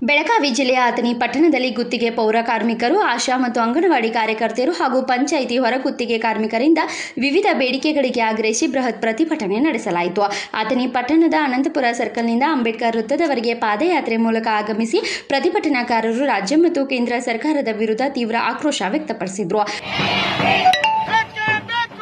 ಬೆಳಗಾವಿ ಜಿಲ್ಲೆಯ ಅಥಣಿ ಪಟ್ಟಣದಲ್ಲಿ ಗುತ್ತಿಗೆ ಪೌರ ಕಾರ್ಮಿಕರು ಆಶಾ ಮತ್ತು ಅಂಗನವಾಡಿ ಕಾರ್ಯಕರ್ತೆಯರು ಹಾಗೂ ಪಂಚಾಯಿತಿ ಹೊರಗುತ್ತಿಗೆ ಕಾರ್ಮಿಕರಿಂದ ವಿವಿಧ ಬೇಡಿಕೆಗಳಿಗೆ ಆಗ್ರಹಿಸಿ ಬೃಹತ್ ಪ್ರತಿಭಟನೆ ನಡೆಸಲಾಯಿತು ಅಥಣಿ ಪಟ್ಟಣದ ಅನಂತಪುರ ಸರ್ಕಲ್ನಿಂದ ಅಂಬೇಡ್ಕರ್ ವೃತ್ತದವರೆಗೆ ಪಾದಯಾತ್ರೆ ಮೂಲಕ ಆಗಮಿಸಿ ಪ್ರತಿಭಟನಾಕಾರರು ರಾಜ್ಯ ಮತ್ತು ಕೇಂದ್ರ ಸರ್ಕಾರದ ವಿರುದ್ಧ ತೀವ್ರ ಆಕ್ರೋಶ ವ್ಯಕ್ತಪಡಿಸಿದರು ಬೇಕೇ ಬೇಕು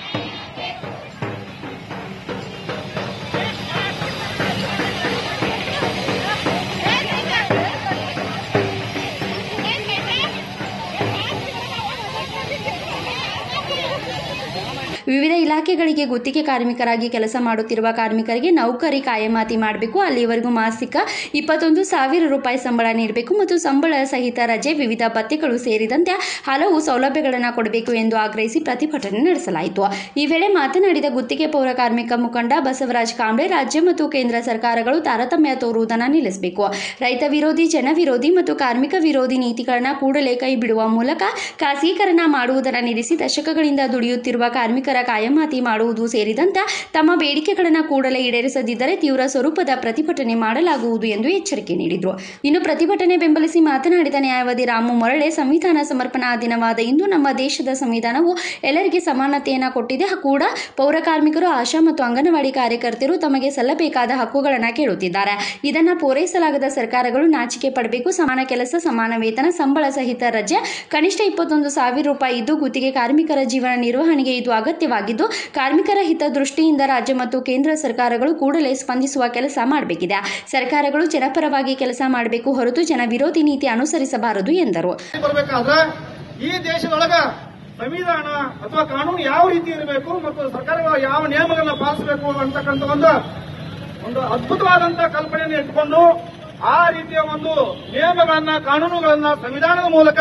ವಿವಿಧ ಇಲಾಖೆಗಳಿಗೆ ಗುತ್ತಿಗೆ ಕಾರ್ಮಿಕರಾಗಿ ಕೆಲಸ ಮಾಡುತ್ತಿರುವ ಕಾರ್ಮಿಕರಿಗೆ ನೌಕರಿ ಕಾಯಮಾತಿ ಮಾಡಬೇಕು ಅಲ್ಲಿವರೆಗೂ ಮಾಸಿಕ ಇಪ್ಪತ್ತೊಂದು ಸಾವಿರ ರೂಪಾಯಿ ಸಂಬಳ ನೀಡಬೇಕು ಮತ್ತು ಸಂಬಳ ಸಹಿತ ರಜೆ ವಿವಿಧ ಭತ್ಯೆಗಳು ಸೇರಿದಂತೆ ಹಲವು ಸೌಲಭ್ಯಗಳನ್ನು ಕೊಡಬೇಕು ಎಂದು ಆಗ್ರಹಿಸಿ ಪ್ರತಿಭಟನೆ ನಡೆಸಲಾಯಿತು ಈ ವೇಳೆ ಮಾತನಾಡಿದ ಗುತ್ತಿಗೆ ಪೌರ ಕಾರ್ಮಿಕ ಮುಖಂಡ ಬಸವರಾಜ್ ಕಾಂಬ್ಳೆ ರಾಜ್ಯ ಮತ್ತು ಕೇಂದ್ರ ಸರ್ಕಾರಗಳು ತಾರತಮ್ಯ ತೋರುವುದನ್ನು ನಿಲ್ಲಿಸಬೇಕು ರೈತ ವಿರೋಧಿ ಜನ ವಿರೋಧಿ ಮತ್ತು ಕಾರ್ಮಿಕ ವಿರೋಧಿ ನೀತಿಗಳನ್ನು ಕೂಡಲೇ ಕೈ ಬಿಡುವ ಮೂಲಕ ಖಾಸಗೀಕರಣ ಮಾಡುವುದನ್ನು ನಿಲ್ಲಿಸಿ ದಶಕಗಳಿಂದ ದುಡಿಯುತ್ತಿರುವ ಕಾರ್ಮಿಕರ ಕಾಯಮಾತಿ ಮಾಡುವುದು ಸೇರಿದಂತೆ ತಮ್ಮ ಬೇಡಿಕೆಗಳನ್ನು ಕೂಡಲೇ ಈಡೇರಿಸದಿದ್ದರೆ ತೀವ್ರ ಸ್ವರೂಪದ ಪ್ರತಿಭಟನೆ ಮಾಡಲಾಗುವುದು ಎಂದು ಎಚ್ಚರಿಕೆ ನೀಡಿದರು ಇನ್ನು ಪ್ರತಿಭಟನೆ ಬೆಂಬಲಿಸಿ ಮಾತನಾಡಿದ ನ್ಯಾಯವಾದಿ ರಾಮು ಮೊರಳೆ ಸಂವಿಧಾನ ಸಮರ್ಪಣಾ ದಿನವಾದ ಇಂದು ನಮ್ಮ ದೇಶದ ಸಂವಿಧಾನವು ಎಲ್ಲರಿಗೆ ಸಮಾನತೆಯನ್ನು ಕೊಟ್ಟಿದೆ ಕೂಡ ಪೌರ ಕಾರ್ಮಿಕರು ಆಶಾ ಮತ್ತು ಅಂಗನವಾಡಿ ಕಾರ್ಯಕರ್ತರು ತಮಗೆ ಸಲ್ಲಬೇಕಾದ ಹಕ್ಕುಗಳನ್ನು ಕೇಳುತ್ತಿದ್ದಾರೆ ಇದನ್ನು ಪೂರೈಸಲಾಗದ ಸರ್ಕಾರಗಳು ನಾಚಿಕೆ ಪಡಬೇಕು ಸಮಾನ ಕೆಲಸ ಸಮಾನ ವೇತನ ಸಂಬಳ ಸಹಿತ ರಜೆ ಕನಿಷ್ಠ ಇಪ್ಪತ್ತೊಂದು ಸಾವಿರ ರೂಪಾಯಿ ಇದ್ದು ಗುತ್ತಿಗೆ ಕಾರ್ಮಿಕರ ಜೀವನ ನಿರ್ವಹಣೆಗೆ ಇದು ಅಗತ್ಯವಾಗಿದ್ದು ಕಾರ್ಮಿಕರ ಹಿತದೃಷ್ಟಿಯಿಂದ ರಾಜ್ಯ ಮತ್ತು ಕೇಂದ್ರ ಸರ್ಕಾರಗಳು ಕೂಡಲೇ ಸ್ಪಂದಿಸುವ ಕೆಲಸ ಮಾಡಬೇಕಿದೆ ಸರ್ಕಾರಗಳು ಜನಪರವಾಗಿ ಕೆಲಸ ಮಾಡಬೇಕು ಹೊರತು ಜನ ವಿರೋಧಿ ನೀತಿ ಅನುಸರಿಸಬಾರದು ಎಂದರು ಬರ್ಬೇಕಾದ್ರೆ ಈ ದೇಶದೊಳಗ ಸಂವಿಧಾನ ಅಥವಾ ಕಾನೂನು ಯಾವ ರೀತಿ ಇರಬೇಕು ಮತ್ತು ಸರ್ಕಾರಗಳು ಯಾವ ನಿಯಮಗಳನ್ನ ಪಾಲಿಸಬೇಕು ಅಂತಕ್ಕಂಥ ಒಂದು ಒಂದು ಅದ್ಭುತವಾದಂತ ಕಲ್ಪನೆಯನ್ನು ಇಟ್ಕೊಂಡು ಆ ರೀತಿಯ ಒಂದು ನಿಯಮಗಳನ್ನ ಕಾನೂನುಗಳನ್ನ ಸಂವಿಧಾನದ ಮೂಲಕ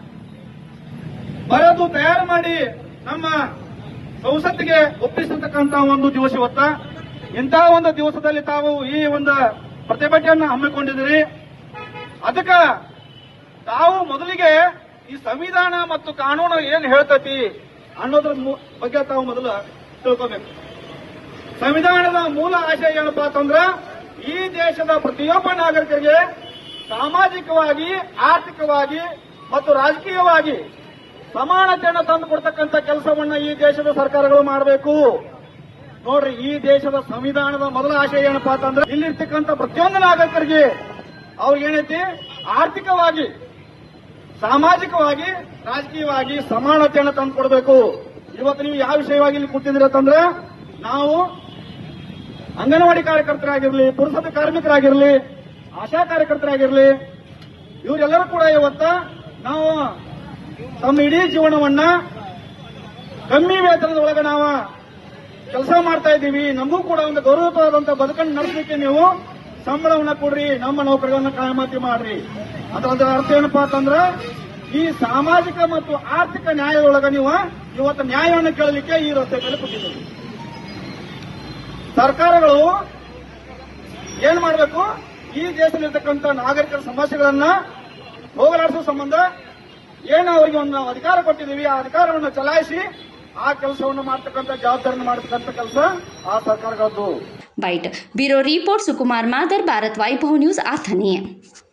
ಬರೆದು ತಯಾರು ಮಾಡಿ ನಮ್ಮ ಸಂಸತ್ತಿಗೆ ಒಪ್ಪಿಸತಕ್ಕಂತ ಒಂದು ದಿವಸ ಇವತ್ತ ಇಂತಹ ಒಂದು ದಿವಸದಲ್ಲಿ ತಾವು ಈ ಒಂದು ಪ್ರತಿಭಟನೆಯನ್ನು ಹಮ್ಮಿಕೊಂಡಿದ್ದೀರಿ ಅದಕ್ಕ ತಾವು ಮೊದಲಿಗೆ ಈ ಸಂವಿಧಾನ ಮತ್ತು ಕಾನೂನು ಏನ್ ಹೇಳ್ತತಿ ಅನ್ನೋದ್ರ ಮು- ಬಗ್ಗೆ ತಾವು ಮೊದಲು ತಿಳ್ಕೋಬೇಕು ಸಂವಿಧಾನದ ಮೂಲ ಆಶಯ ಏನಪ್ಪಾ ಅಂತಂದ್ರ ಈ ದೇಶದ ಪ್ರತಿಯೊಬ್ಬ ನಾಗರಿಕರಿಗೆ ಸಾಮಾಜಿಕವಾಗಿ ಆರ್ಥಿಕವಾಗಿ ಮತ್ತು ರಾಜಕೀಯವಾಗಿ ಸಮಾನತೆಯನ್ನು ತಂದುಕೊಡ್ತಕ್ಕಂಥ ಕೆಲಸವನ್ನ ಈ ದೇಶದ ಸರ್ಕಾರಗಳು ಮಾಡಬೇಕು ನೋಡ್ರಿ ಈ ದೇಶದ ಸಂವಿಧಾನದ ಮೊದಲ ಆಶಯ ಏನಪ್ಪಾ ಅಂತಂದ್ರೆ ಇಲ್ಲಿರ್ತಕ್ಕಂಥ ಪ್ರತಿಯೊಂದು ನಾಗರಿಕರಿಗೆ ಅವ್ರಿಗೆ ಏನೈತಿ ಆರ್ಥಿಕವಾಗಿ ಸಾಮಾಜಿಕವಾಗಿ ರಾಜಕೀಯವಾಗಿ ಸಮಾನತೆಯನ್ನು ತಂದುಕೊಡ್ಬೇಕು ಇವತ್ತು ನೀವು ಯಾವ ವಿಷಯವಾಗಿ ಇಲ್ಲಿ ಕೂತಿದ್ದೀರಿ ಅಂತಂದ್ರೆ ನಾವು ಅಂಗನವಾಡಿ ಕಾರ್ಯಕರ್ತರಾಗಿರ್ಲಿ ಪುರಸಭೆ ಕಾರ್ಮಿಕರಾಗಿರ್ಲಿ ಆಶಾ ಕಾರ್ಯಕರ್ತರಾಗಿರ್ಲಿ ಇವರೆಲ್ಲರೂ ಕೂಡ ಇವತ್ತ ನಾವು ತಮ್ಮ ಇಡೀ ಜೀವನವನ್ನ ಕಮ್ಮಿ ವೇತನದ ಒಳಗೆ ನಾವು ಕೆಲಸ ಮಾಡ್ತಾ ಇದ್ದೀವಿ ನಮಗೂ ಕೂಡ ಒಂದು ಗೌರವವಾದಂತ ಬದುಕನ್ನು ನಡೆಸಲಿಕ್ಕೆ ನೀವು ಸಂಬಳವನ್ನ ಕೊಡ್ರಿ ನಮ್ಮ ನೌಕರಿಗಳನ್ನ ಕಾಯಮಾತಿ ಮಾಡ್ರಿ ಅದರ ಅರ್ಥ ಏನಪ್ಪಾ ಅಂತಂದ್ರ ಈ ಸಾಮಾಜಿಕ ಮತ್ತು ಆರ್ಥಿಕ ನ್ಯಾಯದೊಳಗ ನೀವು ಇವತ್ತು ನ್ಯಾಯವನ್ನು ಕೇಳಲಿಕ್ಕೆ ಈ ರಸ್ತೆ ಮೇಲೆ ಕೂತಿದ್ದೀವಿ ಸರ್ಕಾರಗಳು ಏನ್ ಮಾಡಬೇಕು ಈ ದೇಶದಲ್ಲಿರ್ತಕ್ಕಂಥ ನಾಗರಿಕರ ಸಮಸ್ಯೆಗಳನ್ನ ಹೋಗಲಾಡಿಸುವ ಸಂಬಂಧ ಏನು ಅವರಿಗೆ ಒಂದು ನಾವು ಅಧಿಕಾರ ಕೊಟ್ಟಿದ್ದೀವಿ ಆ ಅಧಿಕಾರವನ್ನು ಚಲಾಯಿಸಿ ಆ ಕೆಲಸವನ್ನು ಮಾಡ್ತಕ್ಕಂಥ ಜವಾಬ್ದಾರಿಯನ್ನು ಮಾಡತಕ್ಕಂಥ ಕೆಲಸ ಆ ಸರ್ಕಾರಗಳದ್ದು byte bureau report Sukumar Madar Bharat Vaibhav news Athani